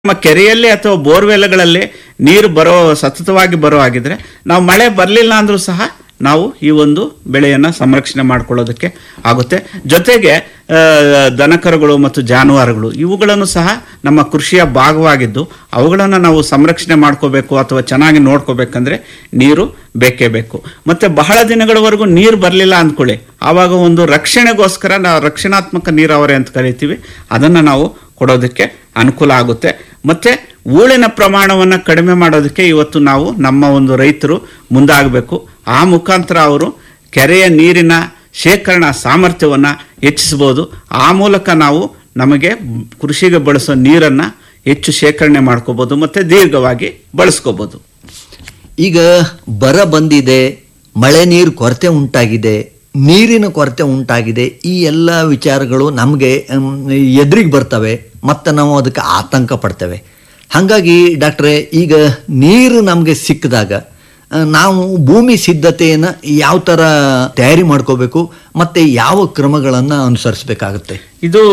ನಮ್ಮ ಕೆರೆಯಲ್ಲಿ ಅಥವಾ ಬೋರ್ವೆಲ್ಗಳಲ್ಲಿ ನೀರು ಬರೋ ಸತತವಾಗಿ ಬರೋ ಹಾಗಿದ್ರೆ ನಾವು ಮಳೆ ಬರಲಿಲ್ಲ ಅಂದ್ರೂ ಸಹ ನಾವು ಈ ಒಂದು ಬೆಳೆಯನ್ನ ಸಂರಕ್ಷಣೆ ಮಾಡ್ಕೊಳ್ಳೋದಕ್ಕೆ ಆಗುತ್ತೆ ಜೊತೆಗೆ ಆ, ದನಕರುಗಳು ಮತ್ತು ಜಾನುವಾರುಗಳು ಇವುಗಳನ್ನು ಸಹ ನಮ್ಮ ಕೃಷಿಯ ಭಾಗವಾಗಿದ್ದು ಅವುಗಳನ್ನು ನಾವು ಸಂರಕ್ಷಣೆ ಮಾಡ್ಕೋಬೇಕು ಅಥವಾ ಚೆನ್ನಾಗಿ ನೋಡ್ಕೋಬೇಕಂದ್ರೆ ನೀರು ಬೇಕೇ ಬೇಕು ಮತ್ತೆ ಬಹಳ ದಿನಗಳವರೆಗೂ ನೀರು ಬರಲಿಲ್ಲ ಅಂದ್ಕೊಳ್ಳಿ ಆವಾಗ ಒಂದು ರಕ್ಷಣೆಗೋಸ್ಕರ ನಾವು ರಕ್ಷಣಾತ್ಮಕ ನೀರಾವರಿ ಅಂತ ಕರಿತೀವಿ ಅದನ್ನು ನಾವು ಕೊಡೋದಕ್ಕೆ ಅನುಕೂಲ ಆಗುತ್ತೆ ಮತ್ತೆ ಊಳಿನ ಪ್ರಮಾಣವನ್ನು ಕಡಿಮೆ ಮಾಡೋದಕ್ಕೆ ಇವತ್ತು ನಾವು ನಮ್ಮ ಒಂದು ರೈತರು ಮುಂದಾಗಬೇಕು ಆ ಮುಖಾಂತರ ಅವರು ಕೆರೆಯ ನೀರಿನ ಶೇಖರಣಾ ಸಾಮರ್ಥ್ಯವನ್ನು ಹೆಚ್ಚಿಸ್ಬೋದು ಆ ಮೂಲಕ ನಾವು ನಮಗೆ ಕೃಷಿಗೆ ಬಳಸೋ ನೀರನ್ನು ಹೆಚ್ಚು ಶೇಖರಣೆ ಮಾಡ್ಕೋಬೋದು ಮತ್ತು ದೀರ್ಘವಾಗಿ ಬಳಸ್ಕೋಬೋದು ಈಗ ಬರ ಬಂದಿದೆ ಮಳೆ ನೀರು ಕೊರತೆ ಉಂಟಾಗಿದೆ ನೀರಿನ ಕೊರತೆ ಉಂಟಾಗಿದೆ ಈ ಎಲ್ಲ ವಿಚಾರಗಳು ನಮಗೆ ಎದುರಿಗೆ ಬರ್ತವೆ ಮತ್ತು ನಾವು ಅದಕ್ಕೆ ಆತಂಕ ಪಡ್ತೇವೆ ಹಾಗಾಗಿ ಡಾಕ್ಟ್ರೆ ಈಗ ನೀರು ನಮಗೆ ಸಿಕ್ಕಿದಾಗ ಆ, ನಾವು ಭೂಮಿ ಸಿದ್ಧತೆಯನ್ನು ಯಾವ ಥರ ತಯಾರಿ ಮಾಡ್ಕೋಬೇಕು ಮತ್ತು ಯಾವ ಕ್ರಮಗಳನ್ನು ಅನುಸರಿಸಬೇಕಾಗುತ್ತೆ ಇದು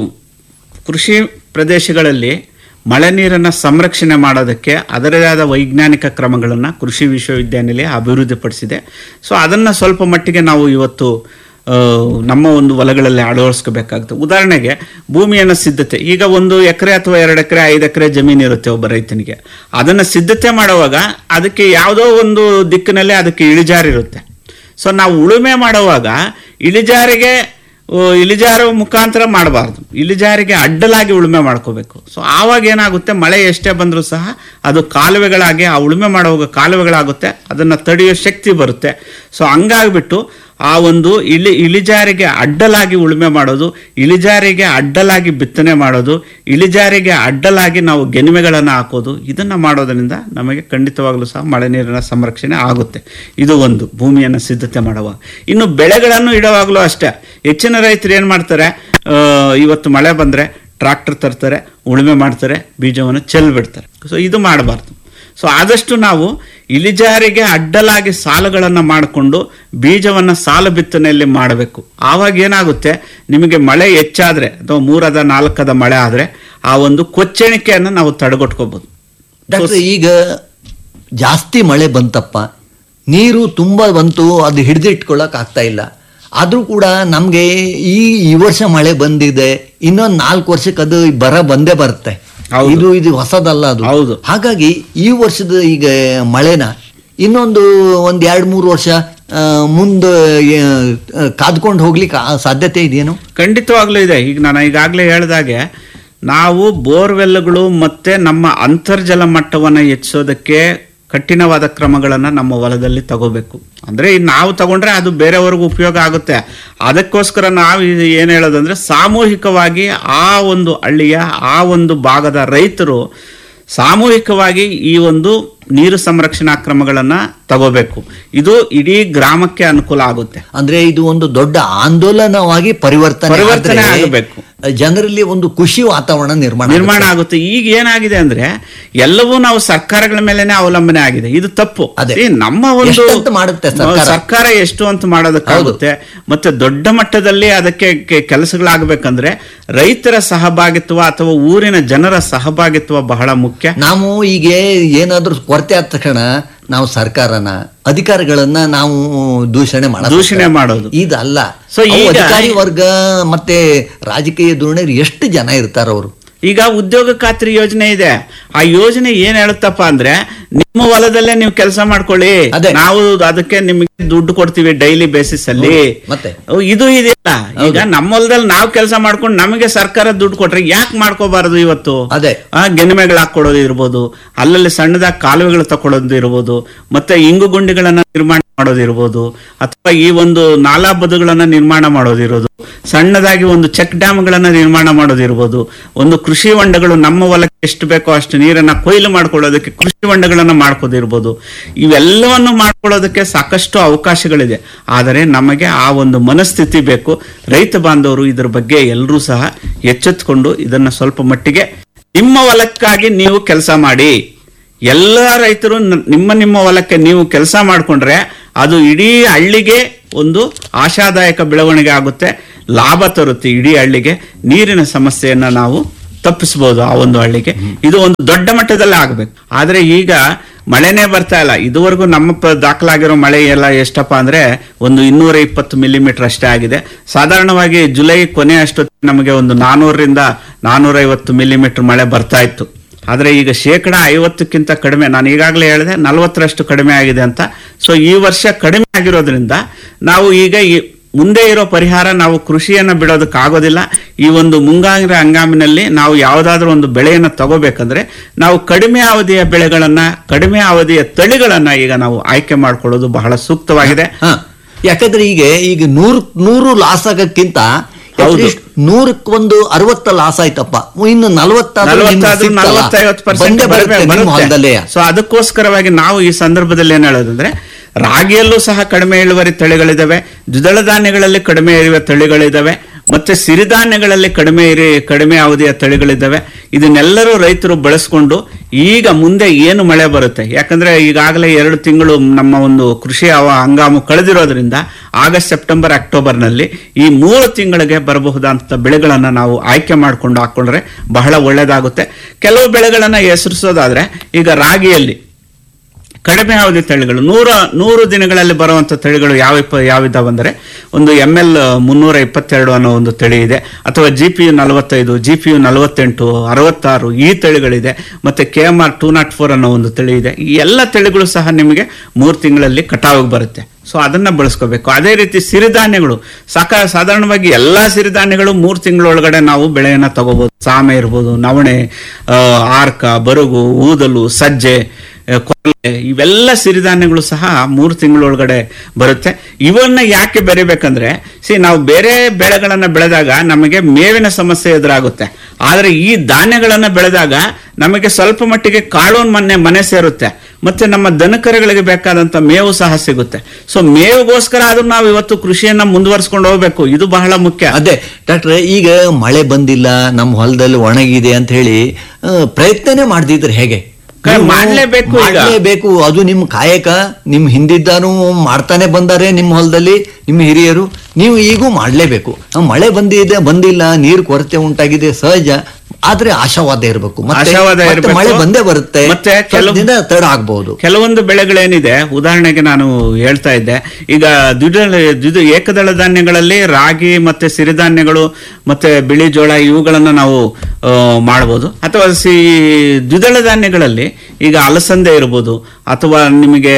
ಕೃಷಿ ಪ್ರದೇಶಗಳಲ್ಲಿ ಮಳೆ ನೀರನ್ನು ಸಂರಕ್ಷಣೆ ಮಾಡೋದಕ್ಕೆ ಅದರದೇ ಆದ ವೈಜ್ಞಾನಿಕ ಕ್ರಮಗಳನ್ನು ಕೃಷಿ ವಿಶ್ವವಿದ್ಯಾನಿಲಯ ಅಭಿವೃದ್ಧಿಪಡಿಸಿದೆ ಸೊ ಅದನ್ನು ಸ್ವಲ್ಪ ಮಟ್ಟಿಗೆ ನಾವು ಇವತ್ತು ಆ, ನಮ್ಮ ಒಂದು ಹೊಲಗಳಲ್ಲಿ ಅಳವಡಿಸ್ಕೋಬೇಕಾಗುತ್ತೆ ಉದಾಹರಣೆಗೆ ಭೂಮಿಯನ್ನು ಸಿದ್ಧತೆ ಈಗ ಒಂದು ಎಕರೆ ಅಥವಾ ಎರಡು ಎಕರೆ ಐದು ಎಕರೆ ಜಮೀನು ಇರುತ್ತೆ ಒಬ್ಬ ರೈತನಿಗೆ ಅದನ್ನು ಸಿದ್ಧತೆ ಮಾಡುವಾಗ ಅದಕ್ಕೆ ಯಾವುದೋ ಒಂದು ದಿಕ್ಕಿನಲ್ಲಿ ಅದಕ್ಕೆ ಇಳಿಜಾರಿರುತ್ತೆ ಸೊ ನಾವು ಉಳುಮೆ ಮಾಡುವಾಗ ಇಳಿಜಾರಿಗೆ ಓ, ಇಳಿಜಾರು ಮುಖಾಂತರ ಮಾಡಬಾರ್ದು ಇಳಿಜಾರಿಗೆ ಅಡ್ಡಲಾಗಿ ಉಳುಮೆ ಮಾಡ್ಕೋಬೇಕು ಸೊ ಆವಾಗ ಏನಾಗುತ್ತೆ ಮಳೆ ಎಷ್ಟೇ ಬಂದರೂ ಸಹ ಅದು ಕಾಲುವೆಗಳಾಗಿ ಆ ಉಳುಮೆ ಮಾಡುವಾಗ ಕಾಲುವೆಗಳಾಗುತ್ತೆ ಅದನ್ನು ತಡೆಯೋ ಶಕ್ತಿ ಬರುತ್ತೆ ಸೊ ಹಂಗಾಗ್ಬಿಟ್ಟು ಆ ಒಂದು ಇಳಿ ಇಳಿಜಾರಿಗೆ ಅಡ್ಡಲಾಗಿ ಉಳುಮೆ ಮಾಡೋದು ಇಳಿಜಾರಿಗೆ ಅಡ್ಡಲಾಗಿ ಬಿತ್ತನೆ ಮಾಡೋದು ಇಳಿಜಾರಿಗೆ ಅಡ್ಡಲಾಗಿ ನಾವು ಗೆನಿಮೆಗಳನ್ನು ಹಾಕೋದು ಇದನ್ನು ಮಾಡೋದರಿಂದ ನಮಗೆ ಖಂಡಿತವಾಗಲೂ ಸಹ ಮಳೆ ನೀರಿನ ಸಂರಕ್ಷಣೆ ಆಗುತ್ತೆ ಇದು ಒಂದು ಭೂಮಿಯನ್ನು ಸಿದ್ಧತೆ ಮಾಡುವಾಗ ಇನ್ನು ಬೆಳೆಗಳನ್ನು ಇಡುವಾಗಲೂ ಅಷ್ಟೇ ಹೆಚ್ಚಿನ ರೈತರು ಏನು ಮಾಡ್ತಾರೆ ಆ, ಇವತ್ತು ಮಳೆ ಬಂದರೆ ಟ್ರಾಕ್ಟರ್ ತರ್ತಾರೆ ಉಳುಮೆ ಮಾಡ್ತಾರೆ ಬೀಜವನ್ನು ಚೆಲ್ಬಿಡ್ತಾರೆ ಸೊ ಇದು ಮಾಡಬಾರ್ದು ಸೊ ಆದಷ್ಟು ನಾವು ಇಳಿಜಾರಿಗೆ ಅಡ್ಡಲಾಗಿ ಸಾಲುಗಳನ್ನು ಮಾಡಿಕೊಂಡು ಬೀಜವನ್ನು ಸಾಲು ಬಿತ್ತನೆಯಲ್ಲಿ ಮಾಡಬೇಕು ಆವಾಗ ಏನಾಗುತ್ತೆ ನಿಮಗೆ ಮಳೆ ಹೆಚ್ಚಾದರೆ ಅಥವಾ ಮೂರದ ನಾಲ್ಕದ ಮಳೆ ಆದರೆ ಆ ಒಂದು ಕೊಚ್ಚಣಿಕೆಯನ್ನು ನಾವು ತಡೆಗಟ್ಕೋಬಹುದು ಡಾಕ್ಟ್ರೆ ಈಗ ಜಾಸ್ತಿ ಮಳೆ ಬಂತಪ್ಪ ನೀರು ತುಂಬ ಬಂತು ಅದು ಹಿಡಿದಿಟ್ಕೊಳ್ಳೋಕೆ ಆಗ್ತಾ ಇಲ್ಲ ಆದರೂ ಕೂಡ ನಮಗೆ ಈ ಈ ವರ್ಷ ಮಳೆ ಬಂದಿದೆ ಇನ್ನೊಂದು ನಾಲ್ಕು ವರ್ಷಕ್ಕೆ ಅದು ಬರ ಬಂದೇ ಬರುತ್ತೆ ಹೌದು. ಇದು ಇದು ಹೊಸದಲ್ಲ ಅದು ಹೌದು. ಹಾಗಾಗಿ ಈ ವರ್ಷದ ಈಗ ಮಳೆನ ಇನ್ನೊಂದು ಒಂದು ಎರಡು ಮೂರು ವರ್ಷ ಆ, ಮುಂದೆ ಕಾದ್ಕೊಂಡು ಹೋಗ್ಲಿಕ್ಕೆ ಆ ಸಾಧ್ಯತೆ ಇದೆಯೇನು ಖಂಡಿತವಾಗ್ಲೂ ಇದೆ ಈಗ ನಾನು ಈಗಾಗಲೇ ಹೇಳ್ದಾಗೆ ನಾವು ಬೋರ್ವೆಲ್ಗಳು ಮತ್ತೆ ನಮ್ಮ ಅಂತರ್ಜಲ ಮಟ್ಟವನ್ನು ಹೆಚ್ಚಿಸೋದಕ್ಕೆ ಕಠಿಣವಾದ ಕ್ರಮಗಳನ್ನು ನಮ್ಮ ಹೊಲದಲ್ಲಿ ತಗೋಬೇಕು ಅಂದರೆ ನಾವು ತಗೊಂಡ್ರೆ ಅದು ಬೇರೆಯವ್ರಿಗೂ ಉಪಯೋಗ ಆಗುತ್ತೆ ಅದಕ್ಕೋಸ್ಕರ ನಾವು ಇದು ಏನು ಹೇಳೋದಂದ್ರೆ ಸಾಮೂಹಿಕವಾಗಿ ಆ ಒಂದು ಹಳ್ಳಿಯ ಆ ಒಂದು ಭಾಗದ ರೈತರು ಸಾಮೂಹಿಕವಾಗಿ ಈ ಒಂದು ನೀರು ಸಂರಕ್ಷಣಾ ಕ್ರಮಗಳನ್ನು ತಗೋಬೇಕು ಇದು ಇಡೀ ಗ್ರಾಮಕ್ಕೆ ಅನುಕೂಲ ಆಗುತ್ತೆ ಅಂದ್ರೆ ಇದು ಒಂದು ದೊಡ್ಡ ಆಂದೋಲನವಾಗಿ ಪರಿವರ್ತನೆ ಪರಿವರ್ತನೆ ಆದ್ರೆ ಆಗಬೇಕು. ಜನರಲ್ಲಿ ಒಂದು ಖುಷಿ ವಾತಾವರಣ ನಿರ್ಮಾಣ ನಿರ್ಮಾಣ ಆಗುತ್ತೆ ಈಗ ಏನಾಗಿದೆ ಅಂದ್ರೆ ಎಲ್ಲವೂ ನಾವು ಸರ್ಕಾರಗಳ ಮೇಲೆನೆ ಅವಲಂಬನೆ ಆಗಿದೆ ಇದು ತಪ್ಪು ಅದೇ. See, ನಮ್ಮ ಒಂದು ಎಷ್ಟಂತ ಮಾಡುತ್ತೆ ಸರ್ಕಾರ? ಸರ್ಕಾರ ಎಷ್ಟು ಅಂತ ಮಾಡೋದಕ್ಕಾಗುತ್ತೆ ಮತ್ತೆ ದೊಡ್ಡ ಮಟ್ಟದಲ್ಲಿ ಅದಕ್ಕೆ ಕೆ- ಕೆಲಸಗಳಾಗಬೇಕಂದ್ರೆ ರೈತರ ಸಹಭಾಗಿತ್ವ ಅಥವಾ ಊರಿನ ಜನರ ಸಹಭಾಗಿತ್ವ ಬಹಳ ಮುಖ್ಯ ನಾವು ಈಗ ಏನಾದ್ರೂ ಕೊರತೆ ಆದ ತಕ್ಷಣ ನಾವು ಸರ್ಕಾರನ ಅಧಿಕಾರಿಗಳನ್ನ ನಾವು ದೂಷಣೆ ಮಾಡ ದೂಷಣೆ ಮಾಡೋದು ಇದಲ್ಲ So ಅವು ಈಗ- ಅಧಿಕಾರಿ ವರ್ಗ ಮತ್ತೆ ರಾಜಕೀಯ ಧೋರಣೆ ಎಷ್ಟು ಜನ ಇರ್ತಾರ ಅವರು ಈಗ ಉದ್ಯೋಗ ಖಾತ್ರಿ ಯೋಜನೆ ಇದೆ ಆ ಯೋಜನೆ ಏನ್ ಹೇಳುತ್ತಪ್ಪ ಅಂದ್ರೆ ನಿಮ್ಮ ಹೊಲದಲ್ಲೇ ನೀವು ಕೆಲಸ ಮಾಡ್ಕೊಳ್ಳಿ ಅದೇ. ನಾವು ಅದಕ್ಕೆ ನಿಮಗೆ ದುಡ್ಡು ಕೊಡ್ತೀವಿ ಡೈಲಿ ಬೇಸಿಸ್ ಅಲ್ಲಿ ಮತ್ತೆ ಓ, ಇದು ಇದೆಯಲ್ಲ ಈಗ ನಮ್ಮ ಹೊಲದಲ್ಲಿ ನಾವು ಕೆಲಸ ಮಾಡ್ಕೊಂಡು ನಮಗೆ ಸರ್ಕಾರ ದುಡ್ಡು ಕೊಟ್ರೆ ಯಾಕೆ ಮಾಡ್ಕೋಬಾರದು ಇವತ್ತು ಅದೇ ಆ ಗೆನಿಮೆಗಳು ಹಾಕೊಡೋದು ಇರ್ಬೋದು ಅಲ್ಲಲ್ಲಿ ಸಣ್ಣದಾಗಿ ಕಾಲುವೆಗಳು ತಕೊಳ್ಳೋದು ಇರ್ಬೋದು ಮತ್ತೆ ಇಂಗು ಗುಂಡಿಗಳನ್ನ ನಿರ್ಮಾಣ ಮಾಡೋದಿರ್ಬೋದು ಅಥವಾ ಈ ಒಂದು ನಾಲಾ ಬದುಗಳನ್ನ ನಿರ್ಮಾಣ ಮಾಡೋದಿರೋದು ಸಣ್ಣದಾಗಿ ಒಂದು ಚೆಕ್ ಡ್ಯಾಮ್ಗಳನ್ನ ನಿರ್ಮಾಣ ಮಾಡೋದಿರ್ಬೋದು ಒಂದು ಕೃಷಿ ಹೊಂಡಗಳು ನಮ್ಮ ಹೊಲಕ್ಕೆ ಎಷ್ಟು ಬೇಕೋ ಅಷ್ಟು ನೀರನ್ನ ಕೊಯ್ಲು ಮಾಡ್ಕೊಳ್ಳೋದಕ್ಕೆ ಕೃಷಿ ಹೊಂಡಗಳನ್ನ ಮಾಡ್ಕೋದಿರ್ಬೋದು ಇವೆಲ್ಲವನ್ನು ಮಾಡ್ಕೊಳ್ಳೋದಕ್ಕೆ ಸಾಕಷ್ಟು ಅವಕಾಶಗಳಿದೆ ಆದರೆ ನಮಗೆ ಆ ಒಂದು ಮನಸ್ಥಿತಿ ಬೇಕು ರೈತ ಬಾಂಧವರು ಇದ್ರ ಬಗ್ಗೆ ಎಲ್ಲರೂ ಸಹ ಎಚ್ಚೆತ್ತುಕೊಂಡು ಇದನ್ನ ಸ್ವಲ್ಪ ಮಟ್ಟಿಗೆ ನಿಮ್ಮ ಹೊಲಕ್ಕಾಗಿ ನೀವು ಕೆಲಸ ಮಾಡಿ ಎಲ್ಲ ರೈತರು ನ- ನಿಮ್ಮ ನಿಮ್ಮ ಹೊಲಕ್ಕೆ ನೀವು ಕೆಲಸ ಮಾಡಿಕೊಂಡ್ರೆ ಅದು ಇಡೀ ಹಳ್ಳಿಗೆ ಒಂದು ಆಶಾದಾಯಕ ಬೆಳವಣಿಗೆ ಆಗುತ್ತೆ ಲಾಭ ತರುತ್ತೆ ಇಡೀ ಹಳ್ಳಿಗೆ ನೀರಿನ ಸಮಸ್ಯೆಯನ್ನು ನಾವು ತಪ್ಪಿಸಬಹುದು ಆ ಒಂದು ಹಳ್ಳಿಗೆ ಇದು ಒಂದು ದೊಡ್ಡ ಮಟ್ಟದಲ್ಲಿ ಆಗ್ಬೇಕು ಆದ್ರೆ ಈಗ ಮಳೆನೇ ಬರ್ತಾ ಇಲ್ಲ ಇದುವರೆಗೂ ನಮ್ಮ ಪ- ದಾಖಲಾಗಿರೋ ಮಳೆ ಎಲ್ಲ ಎಷ್ಟಪ್ಪ ಅಂದ್ರೆ ಒಂದು ಇನ್ನೂರ ಇಪ್ಪತ್ತು ಮಿಲಿಮೀಟರ್ ಅಷ್ಟೇ ಆಗಿದೆ ಸಾಧಾರಣವಾಗಿ ಜುಲೈ ಕೊನೆ ಅಷ್ಟೊತ್ತಿಗೆ ನಮಗೆ ಒಂದು ನಾನೂರರಿಂದ ನಾನೂರೈವತ್ತು ಮಿಲಿಮೀಟರ್ ಮಳೆ ಬರ್ತಾ ಇತ್ತು ಆದ್ರೆ ಈಗ ಶೇಕಡ ಐವತ್ತಕ್ಕಿಂತ ಕಡಿಮೆ ನಾನು ಈಗಾಗಲೇ ಹೇಳಿದೆ ನಲವತ್ತರಷ್ಟು ಕಡಿಮೆ ಆಗಿದೆ ಅಂತ ಸೊ ಈ ವರ್ಷ ಕಡಿಮೆ ಆಗಿರೋದ್ರಿಂದ ನಾವು ಈಗ ಈ ಮುಂದೆ ಇರೋ ಪರಿಹಾರ ನಾವು ಕೃಷಿಯನ್ನ ಬಿಡೋದಕ್ಕಾಗೋದಿಲ್ಲ ಈ ಒಂದು ಮುಂಗಾರು ಹಂಗಾಮಿನಲ್ಲಿ ನಾವು ಯಾವುದಾದ್ರೂ ಒಂದು ಬೆಳೆಯನ್ನ ತಗೋಬೇಕಂದ್ರೆ ನಾವು ಕಡಿಮೆ ಅವಧಿಯ ಬೆಳೆಗಳನ್ನ ಕಡಿಮೆ ಅವಧಿಯ ತಳಿಗಳನ್ನ ಈಗ ನಾವು ಆಯ್ಕೆ ಮಾಡ್ಕೊಳ್ಳೋದು ಬಹಳ ಸೂಕ್ತವಾಗಿದೆ ಹ. ಯಾಕಂದ್ರೆ ಈಗ ಈಗ ನೂರ್ ನೂರು ಲಾಸ್ ಆಗಕ್ಕಿಂತ ಹೌದು. ನೂರಕ್ಕೊಂದು ಅರವತ್ತ ಲಾಸ್ ಆಯ್ತಪ್ಪ ಇನ್ನು ನಲವತ್ತಾದ್ರೂ ನಿಮ್ಗೆ ನಲವತ್ತಾದ್ರೂ ಸಿಗ್ತಲ್ಲ. ನಲವತ್ತೈವತ್ತು ಪರ್ಸೆಂಟ್ ಬಂದೇ ಬರುತ್ತೆ ನಿಮ್ಮ ಹೊಲದಲ್ಲೇ ಸೊ ಅದಕ್ಕೋಸ್ಕರವಾಗಿ ನಾವು ಈ ಸಂದರ್ಭದಲ್ಲಿ ಏನ್ ಹೇಳೋದಂದ್ರೆ ರಾಗಿಯಲ್ಲೂ ಸಹ ಕಡಿಮೆ ಇಳುವರಿ ತಳಿಗಳಿದಾವೆ ದ್ವಿದಳ ಧಾನ್ಯಗಳಲ್ಲಿ ಕಡಿಮೆ ಇರುವ ತಳಿಗಳಿದಾವೆ ಮತ್ತೆ ಸಿರಿಧಾನ್ಯಗಳಲ್ಲಿ ಕಡಿಮೆ ಇರಿ ಕಡಿಮೆ ಅವಧಿಯ ತಳಿಗಳಿದ್ದಾವೆ ಇದನ್ನೆಲ್ಲರೂ ರೈತರು ಬಳಸ್ಕೊಂಡು ಈಗ ಮುಂದೆ ಏನು ಮಳೆ ಬರುತ್ತೆ ಯಾಕಂದ್ರೆ ಈಗಾಗಲೇ ಎರಡು ತಿಂಗಳು ನಮ್ಮ ಒಂದು ಕೃಷಿ ಅವ- ಹಂಗಾಮು ಕಳೆದಿರೋದ್ರಿಂದ ಆಗಸ್ಟ್ ಸೆಪ್ಟೆಂಬರ್ ಅಕ್ಟೋಬರ್ನಲ್ಲಿ ಈ ಮೂರು ತಿಂಗಳಿಗೆ ಬರಬಹುದಂತ ಬೆಳೆಗಳನ್ನ ನಾವು ಆಯ್ಕೆ ಮಾಡಿಕೊಂಡು ಹಾಕೊಂಡ್ರೆ ಬಹಳ ಒಳ್ಳೇದಾಗುತ್ತೆ ಕೆಲವು ಬೆಳೆಗಳನ್ನ ಹೆಸರಿಸೋದಾದ್ರೆ ಈಗ ರಾಗಿಯಲ್ಲಿ ಕಡಿಮೆ ಅವಧಿ ತಳಿಗಳು ನೂರ ನೂರು ದಿನಗಳಲ್ಲಿ ಬರುವಂತ ತಳಿಗಳು ಯಾವ ಯಾವಿದಾವಂದ್ರೆ ಒಂದು ಎಂ ಎಲ್ ಮುನ್ನೂರ ಇಪ್ಪತ್ತೆರಡು ಅನ್ನೋ ಒಂದು ತಳಿ ಇದೆ ಅಥವಾ ಜಿ ಪಿ ಯು ನಲವತ್ತೈದು ಜಿ ಪಿ ಯು ನಲವತ್ತೆಂಟು ಅರವತ್ತಾರು ಈ ತಳಿಗಳಿದೆ ಮತ್ತೆ K M R two not four ಅನ್ನೋ ಒಂದು ತಳಿ ಇದೆ ಈ ಎಲ್ಲ ತಳಿಗಳು ಸಹ ನಿಮಗೆ ಮೂರು ತಿಂಗಳಲ್ಲಿ ಕಟಾವಿಗೆ ಬರುತ್ತೆ ಸೊ ಅದನ್ನ ಬಳಸ್ಕೋಬೇಕು ಅದೇ ರೀತಿ ಸಿರಿಧಾನ್ಯಗಳು ಸಾಕ ಸಾಧಾರಣವಾಗಿ ಎಲ್ಲಾ ಸಿರಿಧಾನ್ಯಗಳು ಮೂರು ತಿಂಗಳೊಳಗಡೆ ನಾವು ಬೆಳೆಯನ್ನ ತಗೋಬಹುದು ಸಾಮೆ ಇರ್ಬೋದು ನವಣೆ ಆ, ಆರ್ಕ ಬರುಗು ಊದಲು ಸಜ್ಜೆ ಆ, ಕೊರಲೆ ಇವೆಲ್ಲ ಸಿರಿಧಾನ್ಯಗಳು ಸಹ ಮೂರು ತಿಂಗಳೊಳಗಡೆ ಬರುತ್ತೆ ಇವನ್ನ ಯಾಕೆ ಬೆರಿಬೇಕಂದ್ರೆ ಸಿ ನಾವು ಬೇರೆ ಬೆಳೆಗಳನ್ನ ಬೆಳೆದಾಗ ನಮಗೆ ಮೇವಿನ ಸಮಸ್ಯೆ ಎದುರಾಗುತ್ತೆ ಆದ್ರೆ ಈ ಧಾನ್ಯಗಳನ್ನ ಬೆಳೆದಾಗ ನಮಗೆ ಸ್ವಲ್ಪ ಮಟ್ಟಿಗೆ ಕಾಳೋನ್ ಮನೆ ಮನೆ ಸೇರುತ್ತೆ ಮತ್ತೆ ನಮ್ಮ ದನಕರುಗಳಿಗೆ ಬೇಕಾದಂತ ಮೇವು ಸಹ ಸಿಗುತ್ತೆ ಸೊ ಮೇವಿಗೋಸ್ಕರ ಆದ್ರೂ ನಾವು ಇವತ್ತು ಕೃಷಿಯನ್ನ ಮುಂದುವರಿಸ್ಕೊಂಡು ಹೋಗ್ಬೇಕು ಇದು ಬಹಳ ಮುಖ್ಯ ಅದೇ ಡಾಕ್ಟ್ರೆ ಈಗ ಮಳೆ ಬಂದಿಲ್ಲ ನಮ್ಮ ಹೊಲದಲ್ಲಿ ಒಣಗಿದೆ ಅಂತ ಹೇಳಿ ಆ, ಪ್ರಯತ್ನನೇ ಮಾಡ್ದಿದ್ರೆ ಹೇಗೆ ಕ- ನೀವು ಮಾಡ್ಲೇಬೇಕು ಈಗ. ಮಾಡ್ಲೇಬೇಕು ಅದು ನಿಮ್ ಕಾಯಕ ನಿಮ್ ಹಿಂದಿದ್ದಾನು ಮಾಡ್ತಾನೆ ಬಂದಾರೆ ನಿಮ್ಮ ಹೊಲದಲ್ಲಿ ನಿಮ್ಮ ಹಿರಿಯರು ನೀವು ಈಗೂ ಮಾಡ್ಲೇಬೇಕು ಆ, ಮಳೆ ಬಂದಿದೆ ಬಂದಿಲ್ಲ ನೀರು ಕೊರತೆ ಉಂಟಾಗಿದೆ ಸಹಜ ಆದ್ರೆ ಆಶಾವಾದ ಇರಬೇಕು ಆಶಾವಾದ ಮತ್ತೆ ಇರ್ಬೇಕು. ಮಳೆ ಬಂದೇ ಬರುತ್ತೆ ಮತ್ತೆ ಸ್ವಲ್ಪ ಕೆಲವು- ದಿನ ತಡ ಆಗ್ಬಹುದು ಕೆಲವೊಂದು ಬೆಳೆಗಳೇನಿದೆ ಉದಾಹರಣೆಗೆ ನಾನು ಹೇಳ್ತಾ ಇದ್ದೆ ಈಗ ದ್ವಿದಳ ದ್ವಿದ ಏಕದಳ ಧಾನ್ಯಗಳಲ್ಲಿ ರಾಗಿ ಮತ್ತೆ ಸಿರಿಧಾನ್ಯಗಳು ಮತ್ತೆ ಬಿಳಿ ಜೋಳ ಇವುಗಳನ್ನ ನಾವು ಆ, ಮಾಡ್ಬೋದು ಅಥವಾ ಸಿ ದ್ವಿದಳ ಧಾನ್ಯಗಳಲ್ಲಿ ಈಗ ಅಲಸಂದೆ ಇರ್ಬೋದು ಅಥವಾ ನಿಮಗೆ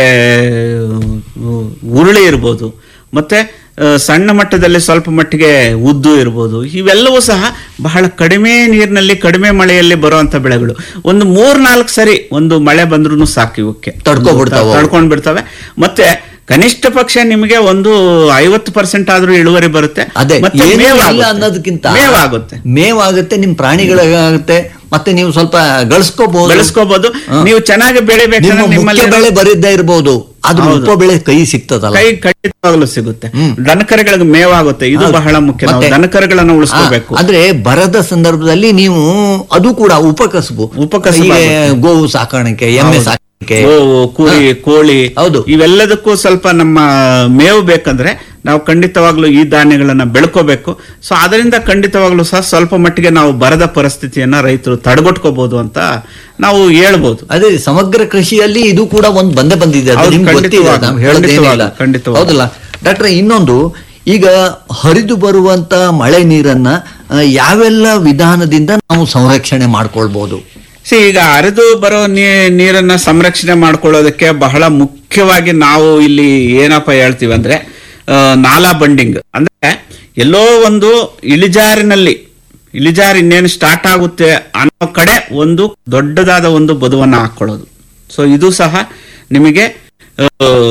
ಆ, ಉರುಳಿ ಇರ್ಬೋದು ಮತ್ತೆ ಆ, ಸಣ್ಣ ಮಟ್ಟದಲ್ಲಿ ಸ್ವಲ್ಪ ಮಟ್ಟಿಗೆ ಉದ್ದು ಇರ್ಬೋದು ಇವೆಲ್ಲವೂ ಸಹ ಬಹಳ ಕಡಿಮೆ ನೀರಿನಲ್ಲಿ ಕಡಿಮೆ ಮಳೆಯಲ್ಲಿ ಬರುವಂತ ಬೆಳೆಗಳು ಒಂದು ಮೂರ್ ನಾಲ್ಕು ಸರಿ ಒಂದು ಮಳೆ ಬಂದ್ರೂ ಸಾಕು ಇವಕ್ಕೆ ತಡ್ಕೊಬಿಡ್ತಾವೆ ಅವು. ತಡ್ಕೊಂಡ್ ಬಿಡ್ತವೆ ಮತ್ತೆ ಕನಿಷ್ಠ ಪಕ್ಷ ನಿಮಗೆ ಒಂದು ಐವತ್ತು ಪರ್ಸೆಂಟ್ ಆದ್ರೂ ಇಳುವರಿ ಬರುತ್ತೆ ಅದೇ ಮತ್ತೆ ಏನೂ ಮೇವಾಗುತ್ತೆ. ಇಲ್ಲ ಅನ್ನೋದಕ್ಕಿಂತ ಮೇವಾಗುತ್ತೆ ಮೇವಾಗುತ್ತೆ ನಿಮ್ ಪ್ರಾಣಿಗಳಿಗಾಗುತ್ತೆ ಮತ್ತೆ ನೀವು ಸ್ವಲ್ಪ ಗಳಿಸ್ಕೋಬಹುದು ಬೆಳೆಸ್ಕೋಬಹುದು ಹಾ. ನೀವು ಚೆನ್ನಾಗಿ ನಿಮ್ಮ ಬೆಳಿಬೇಕಂದ್ರೆ ಮುಖ್ಯ ನಿಮ್ಮಲ್ಲಿ ಬೆಳೆ ಬರಿದ್ದೇ ಇರ್ಬೋದು ಆದ್ರೆ ಹೌದು. ಉಪ ಬೆಳೆ ಕೈ ಸಿಗ್ತದಲ್ಲ ಕೈ ಖಂಡಿತವಾಗ್ಲೂ ಸಿಗುತ್ತೆ ಹ್ಮ್. ದನಕರುಗಳಿಗೆ ಮೇವಾಗುತ್ತೆ ಇದು ಹೌದು. ಬಹಳ ಮುಖ್ಯ ನಾವು ಮತ್ತೆ- ದನಕರುಗಳನ್ನ ಉಳಿಸ್ಕೋಬೇಕು ಆ, ಆದ್ರೆ ಬರದ ಸಂದರ್ಭದಲ್ಲಿ ನೀವು ಅದು ಕೂಡ ಉಪಕಸಬು ಉಪಕಸಬು ಈಗ ಆಗುತ್ತೆ. ಗೋವು ಸಾಕಾಣಿಕೆ ಎಮ್ಮೆ ಹೌದು. ಸಾಕಾಣಿಕೆ ಗೋವು ಕುರಿ ಕೋಳಿ ಹೌದು. ಇವೆಲ್ಲದಕ್ಕೂ ಸ್ವಲ್ಪ ನಮ್ಮ ಮೇವು ಬೇಕಂದ್ರೆ ನಾವು ಖಂಡಿತವಾಗ್ಲೂ ಈ ಧಾನ್ಯಗಳನ್ನ ಬೆಳ್ಕೋಬೇಕು ಸೊ ಅದರಿಂದ ಖಂಡಿತವಾಗ್ಲೂ ಸಹ ಸ್ವಲ್ಪ ಮಟ್ಟಿಗೆ ನಾವು ಬರದ ಪರಿಸ್ಥಿತಿಯನ್ನ ರೈತರು ತಡೆಗಟ್ಕೋಬಹುದು ಅಂತ ನಾವು ಹೇಳ್ಬೋದು ಅದೇ ಸಮಗ್ರ ಕೃಷಿಯಲ್ಲಿ ಇದು ಕೂಡ ಒಂದು ಬಂದೇ ಬಂದಿದೆ ಅದು ಹೌದು, ನಿಮ್ಗೆ ಗೊತ್ತಿದೆ ಖಂಡಿತವಾಗ್ಲೂ, ನಾವು ಹೇಳೋದೇನಿಲ್ಲ ಖಂಡಿತವಾಗ್ಲೂ, ಖಂಡಿತವಾಗ್ಲೂ. ಹೌದಲ್ಲ ಡಾಕ್ಟ್ರೆ ಇನ್ನೊಂದು ಈಗ ಹರಿದು ಬರುವಂತ ಮಳೆ ನೀರನ್ನ ಆ, ಯಾವೆಲ್ಲ ವಿಧಾನದಿಂದ ನಾವು ಸಂರಕ್ಷಣೆ ಮಾಡ್ಕೊಳ್ಬಹುದು ಸಿ ಈಗ ಹರಿದು ಬರೋ ನೀ- ನೀರನ್ನ ಸಂರಕ್ಷಣೆ ಮಾಡ್ಕೊಳ್ಳೋದಕ್ಕೆ ಬಹಳ ಮುಖ್ಯವಾಗಿ ನಾವು ಇಲ್ಲಿ ಏನಪ್ಪ ಹೇಳ್ತೀವಿ ಅಂದ್ರೆ ಆ, ನಾಲಾ ಬಂಡಿಂಗ್ ಅಂದ್ರೆ ಎಲ್ಲೋ ಒಂದು ಇಳಿಜಾರಿನಲ್ಲಿ ಇಳಿಜಾರು ಇನ್ನೇನು ಸ್ಟಾರ್ಟ್ ಆಗುತ್ತೆ ಅನ್ನೋ ಕಡೆ ಒಂದು ದೊಡ್ಡದಾದ ಒಂದು ಬದುವನ್ನ ಹಾಕೊಳ್ಳೋದು ಸೊ ಇದು ಸಹ ನಿಮಗೆ ಆ,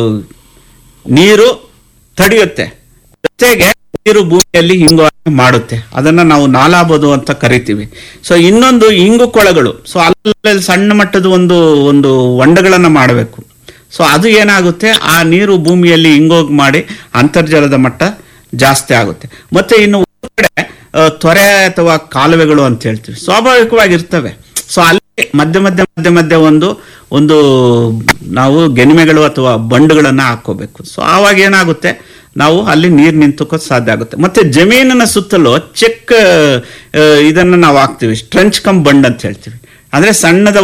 ನೀರು ತಡೆಯುತ್ತೆ ಜೊತೆಗೆ ನೀರು ಭೂಮಿಯಲ್ಲಿ ಹಿಂಗು ಮಾಡುತ್ತೆ ಅದನ್ನ ನಾವು ನಾಲಾಬದು ಅಂತ ಕರಿತೀವಿ ಸೊ ಇನ್ನೊಂದು ಇಂಗು ಕೊಳಗಳು ಸೊ ಅಲ್ಲಲ್ಲಿ ಸಣ್ಣ ಮಟ್ಟದ ಒಂದು ಒಂದು ಹೊಂಡಗಳನ್ನ ಮಾಡಬೇಕು ಸೊ ಅದು ಏನಾಗುತ್ತೆ ಆ ನೀರು ಭೂಮಿಯಲ್ಲಿ ಹಿಂಗೋಗಿ ಮಾಡಿ ಅಂತರ್ಜಲದ ಮಟ್ಟ ಜಾಸ್ತಿ ಆಗುತ್ತೆ ಮತ್ತೆ ಇನ್ನು ಒಂದು ಕಡೆ ಆ, ತೊರೆ ಅಥವಾ ಕಾಲುವೆಗಳು ಅಂತ ಹೇಳ್ತೀವಿ ಸ್ವಾಭಾವಿಕವಾಗಿರ್ತವೆ ಸೊ ಅಲ್ಲಿ ಮಧ್ಯ ಮಧ್ಯ ಮಧ್ಯ ಮಧ್ಯ ಒಂದು ಒಂದು ನಾವು ಗೆನಿಮೆಗಳು ಅಥವಾ ಬಂಡುಗಳನ್ನ ಹಾಕೋಬೇಕು ಸೊ ಆವಾಗ ಏನಾಗುತ್ತೆ ನಾವು ಅಲ್ಲಿ ನೀರು ನಿಂತುಕೋದು ಸಾಧ್ಯ ಆಗುತ್ತೆ ಮತ್ತೆ ಜಮೀನಿನ ಸುತ್ತಲೂ ಚೆಕ್ ಇದನ್ನು ನಾವು ಹಾಕ್ತಿವಿ ಸ್ಟ್ರೆಂಚ್ ಕಮ್ ಬಂಡ್ ಅಂತ ಹೇಳ್ತೀವಿ ಅಂದ್ರೆ ಸಣ್ಣದ